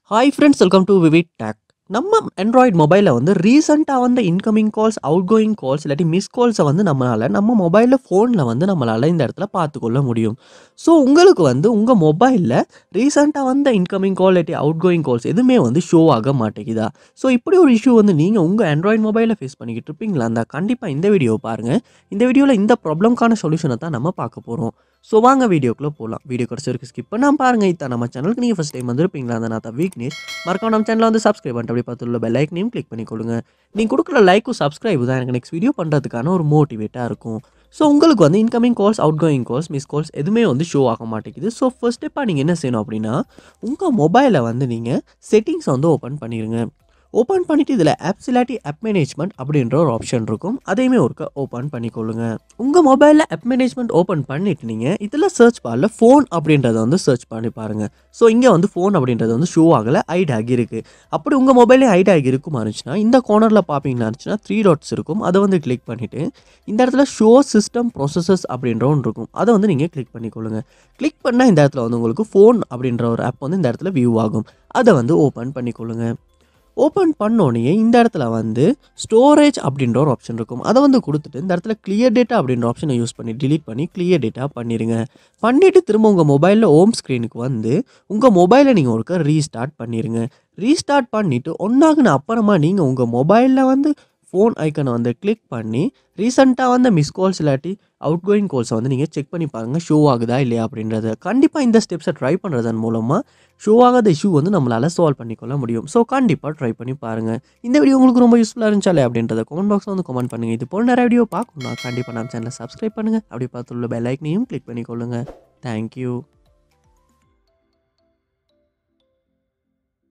hi friends welcome to vivid tech நம்ம android மொபைலில் வந்து ரீசெண்டாக வந்த incoming calls outgoing calls இல்லாட்டி மிஸ் கால்ஸை வந்து நம்மளால் நம்ம மொபைலில் ஃபோனில் வந்து நம்மளால் இந்த இடத்துல பார்த்துக்கொள்ள முடியும் ஸோ உங்களுக்கு வந்து உங்கள் மொபைலில் ரீசெண்டாக வந்த இன்கமிங் கால் இல்லாட்டி அவுட் கோயிங் கால்ஸ் எதுவுமே வந்து ஷோ ஆக மாட்டேங்குதா ஸோ இப்படி ஒரு இஷ்யூ வந்து நீங்கள் உங்கள் ஆண்ட்ராய்டு மொபைலில் ஃபேஸ் பண்ணிக்கிட்டு இருப்பீங்களா அந்த கண்டிப்பாக இந்த வீடியோ பாருங்கள் இந்த வீடியோவில் இந்த ப்ராப்ளம்க்கான சொல்யூஷனை தான் நம்ம பார்க்க போகிறோம் ஸோ வாங்க வீடியோக்குள்ளே போகலாம் வீடியோ கடைசி வரைக்கும் ஸ்கிப் பண்ணாமல் பாருங்கள் இதான் நம்ம சேனலுக்கு நீங்கள் ஃபஸ்ட் டைம் வந்திருப்பீங்களா அந்த நான் தான் வீக்னேஷ் மறக்காம நம்ம சேனலை வந்து சப்ஸ்கிரைப் பண்ணிட்டு அப்படி பார்த்துள்ள பெல் ஐக்கனையும் கிளிக் பண்ணி கொடுங்க நீங்கள் கொடுக்குற லைக்கும் சப்ஸ்கிரைப் தான் எனக்கு நெக்ஸ்ட் வீடியோ பண்ணுறதுக்கான ஒரு மோட்டிவேட்டாக இருக்கும் ஸோ உங்களுக்கு வந்து incoming calls outgoing calls miss calls எதுவுமே வந்து ஷோ ஆக மாட்டேங்குது ஸோ ஃபர்ஸ்ட் ஸ்டெப்பாக நீங்கள் என்ன செய்யணும் அப்படின்னா உங்கள் மொபைலை வந்து நீங்கள் செட்டிங்ஸ் வந்து ஓப்பன் பண்ணிடுங்க ஓப்பன் பண்ணிவிட்டு இதில் ஆப்ஸ் இல்லாட்டி ஆப் மேனேஜ்மெண்ட் அப்படின்ற ஒரு ஆப்ஷன் இருக்கும் அதையுமே ஒருக்க ஓப்பன் பண்ணிக்கொள்ளுங்க உங்கள் மொபைலில் ஆப் மேனேஜ்மெண்ட் ஓப்பன் பண்ணிட்டு நீங்கள் இதில் சர்ச் பாரில் ஃபோன் அப்படின்றத வந்து சர்ச் பண்ணி பாருங்கள் ஸோ இங்கே வந்து ஃபோன் அப்படின்றது வந்து ஷோ ஆகலை ஹைட் ஆகியிருக்கு அப்படி உங்கள் மொபைலே ஹைட் ஆகி இருக்குமா இருந்துச்சுன்னா இந்த கார்னரில் பார்ப்பீங்கன்னா இருந்துச்சுன்னா த்ரீ டாட்ஸ் இருக்கும் அதை வந்து கிளிக் பண்ணிவிட்டு இந்த இடத்துல ஷோ சிஸ்டம் ப்ராசஸஸ் அப்படின்ற ஒன்று இருக்கும் அதை வந்து நீங்கள் கிளிக் பண்ணிக்கொள்ளுங்க கிளிக் பண்ணால் இந்த இடத்துல வந்து உங்களுக்கு ஃபோன் அப்படின்ற ஒரு ஆப் வந்து இந்த இடத்துல வியூ ஆகும் அதை வந்து ஓப்பன் பண்ணிக்கொள்ளுங்க ஓப்பன் பண்ணோடனே இந்த இடத்துல வந்து ஸ்டோரேஜ் அப்படின்ற ஒரு ஆப்ஷன் இருக்கும் அதை வந்து கொடுத்துட்டு இந்த இடத்துல கிளியர் டேட்டா அப்படின்ற ஆப்ஷனை யூஸ் பண்ணி delete பண்ணி கிளியர் டேட்டா பண்ணிடுங்க பண்ணிவிட்டு திரும்ப உங்கள் மொபைலில் ஹோம் ஸ்க்ரீனுக்கு வந்து உங்கள் மொபைலை நீங்கள் ஒருக்க ரீஸ்டார்ட் பண்ணிடுங்க ரீஸ்டார்ட் பண்ணிவிட்டு ஒன்றாகுன அப்புறமா நீங்கள் உங்கள் மொபைலில் வந்து ஃபோன் ஐக்கனை வந்து கிளிக் பண்ணி ரீசெண்டாக வந்த மிஸ் கால்ஸ் இல்லாட்டி அவுட் கோயிங் கால்ஸை வந்து நீங்கள் செக் பண்ணி பாருங்கள் ஷோ ஆகுதா இல்லையா அப்படின்றத கண்டிப்பாக இந்த ஸ்டெப்ஸை ட்ரை பண்ணுறதன் மூலமாக ஷோ ஆகாத இஷ்யூ வந்து நம்மளால் சால்வ் பண்ணிக்கொள்ள முடியும் ஸோ கண்டிப்பாக ட்ரை பண்ணி பாருங்கள் இந்த வீடியோ உங்களுக்கு ரொம்ப யூஸ்ஃபுல்லாக இருந்துச்சாலே அப்படின்றத கமெண்ட் பாக்ஸில் வந்து கமெண்ட் பண்ணுங்கள் இது போல் நிறைய வீடியோ பார்க்கணும்னா கண்டிப்பாக நம்ம சேனலை சப்ஸ்கிரைப் பண்ணுங்கள் அப்படி பார்த்துள்ள பெல் ஐக்கனையும் கிளிக் பண்ணிக்கொள்ளுங்கள் தேங்க்யூ